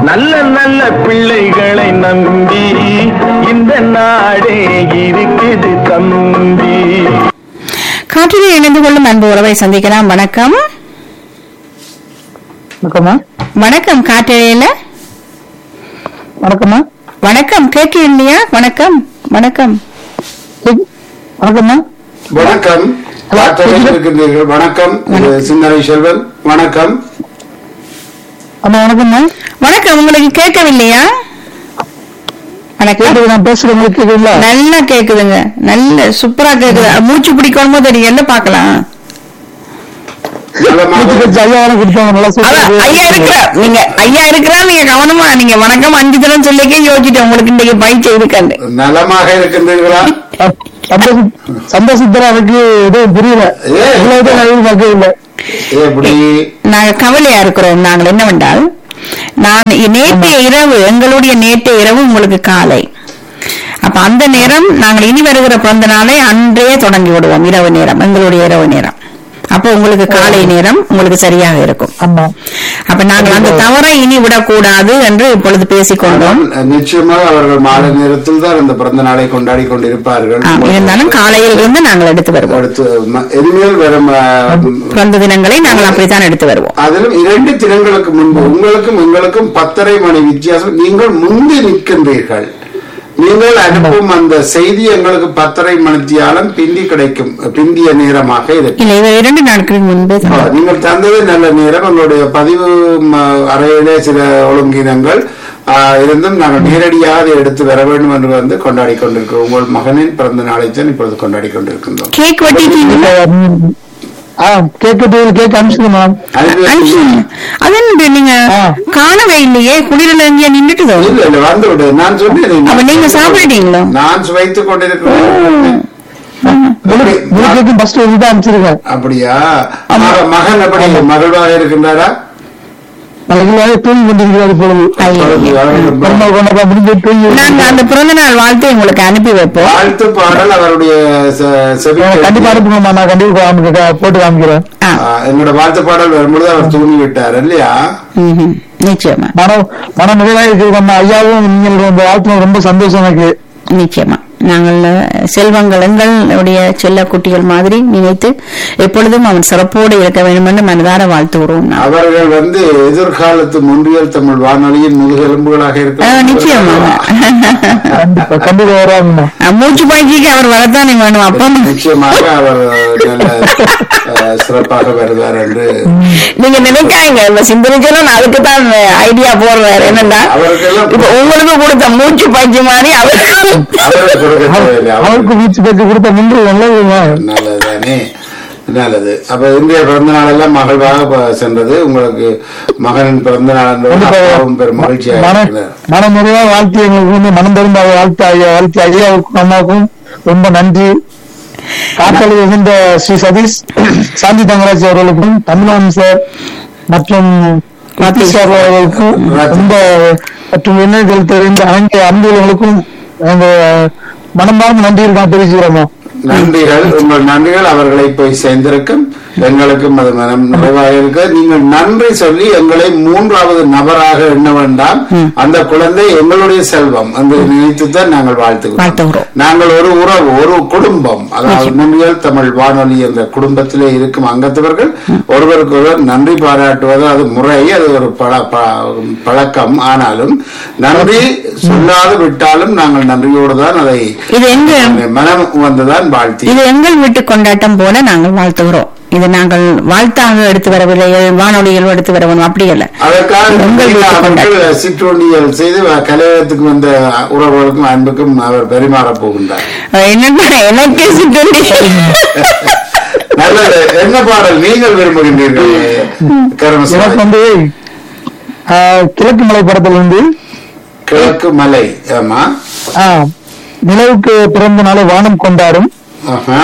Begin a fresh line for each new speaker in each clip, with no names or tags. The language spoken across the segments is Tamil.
நல்ல நல்ல பிள்ளைகளை நம்பி இந்த நாடே இருக்குது தம்பி
காற்றிலே இணைந்து கொள்ளும் அன்பு உறவை சந்திக்கலாம் வணக்கம்
வணக்கம்மா
வணக்கம் காற்றிலையில
வணக்கம்மா
வணக்கம் கேட்க இல்லையா வணக்கம் வணக்கம்
கேக்கு- வணக்கம்மா
வணக்கம் காற்றலையில் இருக்கின்றீர்கள் வணக்கம் இது சிந்தனை செல்வன் வணக்கம்
அம்மா வணக்கம்மா
வணக்கம் உங்களுக்கு கேட்கவில்லையா வணக்கம்
கேக்குது நான் பேசுறது உங்களுக்கு கேக்குதுங்களா
நல்லா கேக்குதுங்க நல்ல சூப்பரா கேக்குது மூச்சு பிடிக்கணுமோ தெரியும் என்ன பாக்கலாம்
நலமாக
மூச்சு கட்சி ஐயா வரம் கொடுத்தாங்க நல்லா
அதான்
சூப்பரா
ஐயா இருக்கிறா நீங்க ஐயா இருக்கிறா நீங்க கவனமா நீங்க வணக்கம் அஞ்சு தினம் சொல்லிக்கே யோசிச்சுட்டு உங்களுக்கு இன்னைக்கு பயிற்சி இருக்காண்டு
நலமாக இருக்கின்றீர்களா
சந்தோஷம் சந்தோஷத்துல எனக்கு எதுவும் புரியல
ஏ.
இவ்வளவு தான் நான் எதிர்பார்க்கவே இல்லை
எப்படி
நாங்க கவலையா இருக்கிறோம் நாங்கள் என்னவென்றால் நான் நேற்றைய இரவு எங்களுடைய நேற்றைய இரவு உங்களுக்கு காலை அப்ப அந்த நேரம் நாங்கள் இனி வருகிற பிறந்த நாளை அன்றே தொடங்கி விடுவோம் இரவு நேரம் எங்களுடைய இரவு நேரம் அப்போ உங்களுக்கு காலை நேரம் உங்களுக்கு சரியாக இருக்கும்
ஆமா
அப்ப நாங்கள் அந்த தவறை இனி விடக்கூடாது என்று இப்பொழுது பேசிக்கொண்டோம்
ஆனால் நிச்சயமாக அவர்கள் மாலை நேரத்தில் தான் இந்த பிறந்த நாளை கொண்டாடி கொண்டிருப்பார்கள்
ஆம், இருந்தாலும் காலையில் இருந்து நாங்கள் எடுத்து வருவோம்
அடுத்து ம- இனிமேல் வரும் ஆ,
பிறந்த தினங்களை நாங்கள் அப்படித்தான் எடுத்து வருவோம்
அதிலும் இரண்டு தினங்களுக்கு முன்பு உங்களுக்கும் எங்களுக்கும் பத்தரை மணி வித்தியாசம் நீங்கள் முந்தி நிற்கின்றீர்கள் நீங்கள் அனுப்பும் அந்த செய்தி எங்களுக்கு பத்தரை மணித்தியாலம் பிந்தி கிடைக்கும் பிந்திய நேரமாக இருக்கும்
இல்ல இவர் இரண்டு நாட்களுக்கு முன்பே
ஆ,
சொன்னார்.
நீங்கள் தந்தது நல்ல நேரம் உங்களுடைய பதிவு ம, அறையிலே சில ஒழுங்கினங்கள் ஆ, இருந்தும் நாங்கள் நேரடியாக அதை எடுத்து வர வேண்டும் என்று வந்து கொண்டாடி கொண்டிருக்கிறோம் உங்கள் மகனின் பிறந்த நாளைத்தான் இப்பொழுது கொண்டாடி கொண்டிருக்கின்றோம்
கேக் வெட்டிட்டீங்களா
ஆ கேக்கு கேக்கு அனுப்பிச்சுங்க மேம்
அனுப்பி
அனுப்பிச்சுங்க. அது என்னது நீங்க
ஆ. காணவே
இல்லையே குளிரில் எங்கேயா நின்றுட்டுதோ
இல்ல இல்ல வந்து விடு நான் சொன்னேன்
அப்ப நீங்க சாப்பிட்டுட்டீங்களோ?
நான் சுவைத்துக் கொண்டிருக்கிறேன்
முழு கேக்கும் ஃபர்ஸ்ட் இதுதான் அனுப்பிச்சிருக்கேன்
அப்படியா மக- மகன் எப்படி மகிழ்வாக இருக்கின்றாரா
மகிழ்வாக தூங்கி கொண்டிருக்கிறார் இப்பொழுது பிறந்த கொண்டாட முடிஞ்சு தூங்கி
நாங்க அந்த பிறந்த நாள் வாழ்த்தை உங்களுக்கு அனுப்பி வைப்போம்
வாழ்த்து பாடல் அவருடைய செ- செவி
கண்டிப்பா அனுப்புங்கம்மா நான் கண்டிப்பா காமிக்க- போட்டு காமிக்கிறேன்
ஆ,
ஆ, எங்களோட வாழ்த்து பாடல் வரும்பொழுது அவர் தூங்கி விட்டார் இல்லையா
ம்ஹும். நிச்சயமா
மனம் மன நிறைவாக இருக்குது நம்ம ஐயாவும் நீங்கள் இந்த வாழ்த்து ரொம்ப சந்தோஷம் எனக்கு
நிச்சயமா நாங்கள் செல்வங்கள் எங்களுடைய செல்ல குட்டிகள் மாதிரி நினைத்து எப்பொழுதும் அவன் சிறப்போடு இருக்க வேண்டும் என்று மனதார வாழ்த்துகிறோம் நான்.
அவர்கள் வந்து எதிர்காலத்து முன்றியல் தமிழ் வானொலியின் முதுகெலும்புகளாக
ஆ,
இருக்க
நிச்சயமாக
கண்டிப்பா கண்டிப்பா வருவாங்கம்மா
மூச்சு பாய்ச்சிக்கு அவர் வரத்தானே வேணும் அப்பா
நிச்சயமாக அவர் நல்ல அஹ், சிறப்பாக வருவார் என்று
நீங்க நினைக்காங்க இந்த சிந்தனைக்கெல்லாம் நான் அதுக்கு தான் ஐடியா போடுறாரு என்னண்டா
அவருக்கெல்லாம்
இப்ப உங்களுக்கு கொடுத்த மூச்சு பாய்ச்சி மாதிரி அவருக்கு
அவருக்கு கொடுக்க தேவையில்லை. அவர்
அவருக்கு வீச்சு பேச்சு கொடுத்த முன்பு நல்லதுங்க
நல்லதுதானே நல்லது அப்ப இன்றைய பிறந்த நாள் எல்லாம் மகிழ்வாக ப- சென்றது உங்களுக்கு மகனின் பிறந்த நாள் என்பது அப்பாவும் பெரும் மகிழ்ச்சியாக
மன
இருக்கிறார்.
மன நிறைவா வாழ்த்து எங்களுக்கு வந்து மனம் தெரிந்த வாழ்த்து ஐயா வாழ்த்து ஐயாவுக்கும் அம்மாவுக்கும் ரொம்ப நன்றி காத்தல் இருந்த ஸ்ரீ சதீஷ் சாந்தி தங்கராஜ் அவர்களுக்கும் தமிழன் சார் மற்றும் மாத்தி சார் அவர்களுக்கும் ரொம்ப மற்றும் இணையத்தில் தெரிந்த அனைத்து அன்புகளுக்கும் எங்க மனமார்ந்த நன்றி இருக்கான் தெரிவிச்சுக்கிறோம்
நன்றிகள் உங்கள் நன்றிகள் அவர்களை போய் சேர்ந்திருக்கும் எங்களுக்கும் அது மனம் நிறைவாக இருக்க நீங்கள் நன்றி சொல்லி எங்களை மூன்றாவது நபராக எண்ண வேண்டாம் அந்த குழந்தை எங்களுடைய செல்வம் என்று நினைத்துத்தான் நாங்கள் வாழ்த்துகிறோம்
வாழ்த்துகிறோம்.
நாங்கள் ஒரு உறவு ஒரு குடும்பம் அதாவது முன்னியல் தமிழ் வானொலி என்ற குடும்பத்திலே இருக்கும் அங்கத்தவர்கள் ஒருவருக்கு ஒருவர் நன்றி பாராட்டுவது அது முறை அது ஒரு பழ ப- பழக்கம் ஆனாலும் நன்றி சொல்லாது விட்டாலும் நாங்கள் நன்றியோடு தான் அதை
இது எங்க
மனம் வந்துதான் வாழ்த்தி
இது எங்கள் வீட்டு கொண்டாட்டம் போல நாங்கள் வாழ்த்துகிறோம் இது நாங்கள் வாழ்த்தாக எடுத்து வரவில்லை வானொலியில் எடுத்து வரணும் அப்படி அல்ல
அதற்காக
உங்கள் வீட்டு
அவர்கள்
கொண்டாட்டம்
சிற்றுண்டியல் செய்து கலையகத்துக்கு வந்த உறவுகளுக்கும் அன்புக்கும் அவர் பரிமாறப் போகின்றார்
என்னன்னா எனக்கு சிற்றுண்டி
நல்லது என்ன பாடல் நீங்கள் விரும்புகின்றீர்கள்
எனக்கு
கருமசாமி
வந்து ஆஹ், கிழக்கு மலை படத்துல வந்து
கிழக்கு மலை ஆமா
ஆஹ், நிலவுக்கு பிறந்த நாளை வானம் கொண்டாடும்
ஆஹா.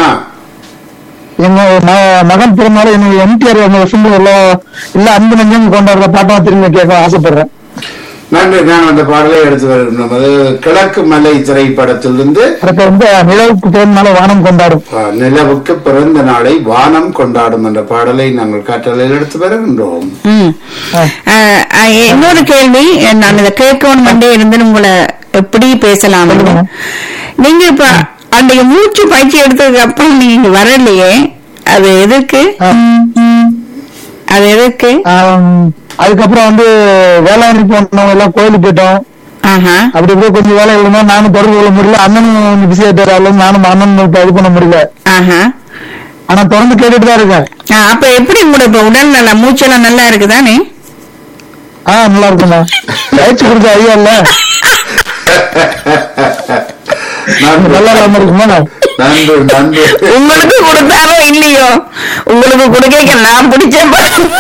எங்க ம- மகன் பிறந்தநாளை என்னுடைய எம்டிஆர் அந்த வருஷம் எல்லாம் எல்லா அன்பு நெஞ்சம் கொண்டாடுற பாட்டா திரும்பி கேட்க ஆசைப்படுறேன்
நன்றி நான் அந்த பாடலை எடுத்து வருகின்றோம் அது கிழக்கு மலை திரைப்படத்திலிருந்து
அடுத்து வந்து நிலவுக்கு பிறந்தனால வானம் கொண்டாடும்
அஹ், நிலவுக்கு பிறந்த நாளை வானம் கொண்டாடும் என்ற பாடலை நாங்கள் காற்றலையில் எடுத்து வருகின்றோம்
ம். அஹ், அஹ், இன்னொரு கேள்வி நான் இதை கேட்கணும் மண்டே இருந்து உங்களை எப்படி பேசலாம் நீங்க இப்ப அன்றைக்கு மூச்சு பயிற்சி எடுத்ததுக்கு அப்புறம் நீங்க வரலையே அது எதுக்கு அது எதுக்கு
ஆம், அதுக்கப்புறம் வந்து வேளாண்மை போனவங்க எல்லாம் கோயிலுக்கு போயிட்டோம்
ஆஹா
அப்படி இப்படியே கொஞ்சம் வேலை இருந்தா நானும் தொடர்பு கொள்ள முடியல அண்ணனும் கொஞ்சம் பிஸி ஆயிட்டாரு நானும் அண்ணன் இப்ப இது பண்ண முடியல
ஆஹா
ஆனா தொடர்ந்து கேட்டுட்டு தான் இருக்கேன்
ஆ, அப்ப எப்படி உங்களோட இப்ப உடல் நல்லா மூச்செல்லாம் நல்லா இருக்குதானே
ஆஹ் நல்லா இருக்குண்ணா பயிற்சி கொடுத்த ஐயா இல்ல
நன்றி
நல்லா இல்லாம இருக்குமா
நன்றி நன்றி
உங்களுக்கு கொடுத்தாரோ இல்லையோ உங்களுக்கு கொடுக்க நான் பிடிச்சேன்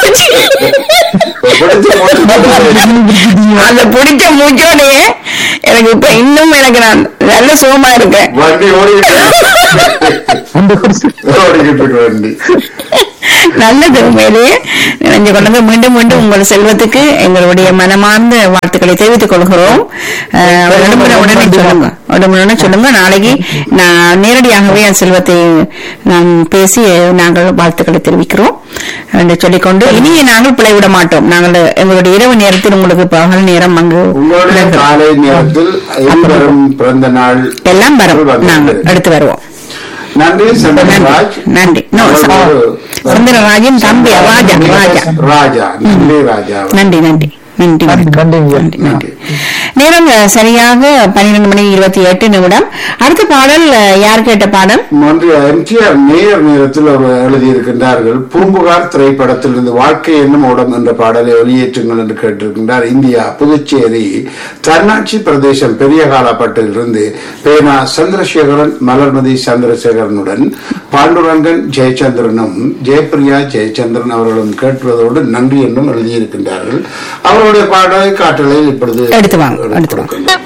பிடிச்ச மூச்சு
அந்த பிடிச்ச மூச்சோடயே எனக்கு இப்ப இன்னும் எனக்கு நான் நல்ல சுகமா இருக்கேன்
வண்டி ஓடிக்கிட்டு
அந்த குறிச்சு
ஓடிக்கிட்டு இருக்கு வண்டி
நல்லது உண்மையிலேயே நினைஞ்சு கொண்டு மீண்டும் மீண்டும் உங்கள் செல்வத்துக்கு எங்களுடைய மனமார்ந்த வாழ்த்துக்களை தெரிவித்துக் கொள்கிறோம் அஹ், உடனே உடனே சொல்லுங்க உடனே சொல்லுங்க நாளைக்கு நான் நேரடியாகவே என் செல்வத்தை நான் பேசி நாங்கள் வாழ்த்துக்களை தெரிவிக்கிறோம் என்று சொல்லிக்கொண்டு இனி நாங்கள் பிழைவிட மாட்டோம் நாங்கள் எங்களுடைய இரவு நேரத்தில் உங்களுக்கு பகல் நேரம் அங்கு
உங்களுடைய
விளங்குகிறோம்.
காலை நேரத்தில் இருவரும் பிறந்த நாள்
எல்லாம் வரும் நாங்கள் எடுத்து வருவோம்
நன்றி சந்திரராஜ்
நன்றி நோ, சுந்தரராஜன் தம்பி ராஜா ராஜா
ராஜா நன்றி ராஜா
நன்றி நன்றி நன்றி வணக்கம்.
நன்றிங்க.
நன்றி
நன்றி
நேரம் அஹ், சரியாக பன்னிரண்டு மணி இருபத்தி எட்டு நிமிடம் அடுத்த பாடல் அஹ், யார் கேட்ட பாடல்
ஒன்றிய எம்ஜிஆர் நேர் நேரத்தில் ஒரு எழுதியிருக்கின்றார்கள் பூம்புகார் திரைப்படத்தில் இருந்து வாழ்க்கை என்னும் ஓடம் என்ற பாடலை வெளியேற்றுங்கள் என்று கேட்டிருக்கின்றார் இந்தியா புதுச்சேரி தன்னாட்சி பிரதேசம் பெரிய காலப்பட்டிலிருந்து பேனா சந்திரசேகரன் மலர்மதி சந்திரசேகரனுடன் பாண்டுரங்கன் ஜெயச்சந்திரனும் ஜெயபிரியா ஜெயச்சந்திரன் அவர்களும் கேட்டுவதோடு நன்றி என்றும் எழுதியிருக்கின்றார்கள் அவர்களுடைய பாடலை காற்றலை இப்பொழுது
எடுத்து வாங்க, எடுத்து வாங்க.
கொடுக்கின்றோம்.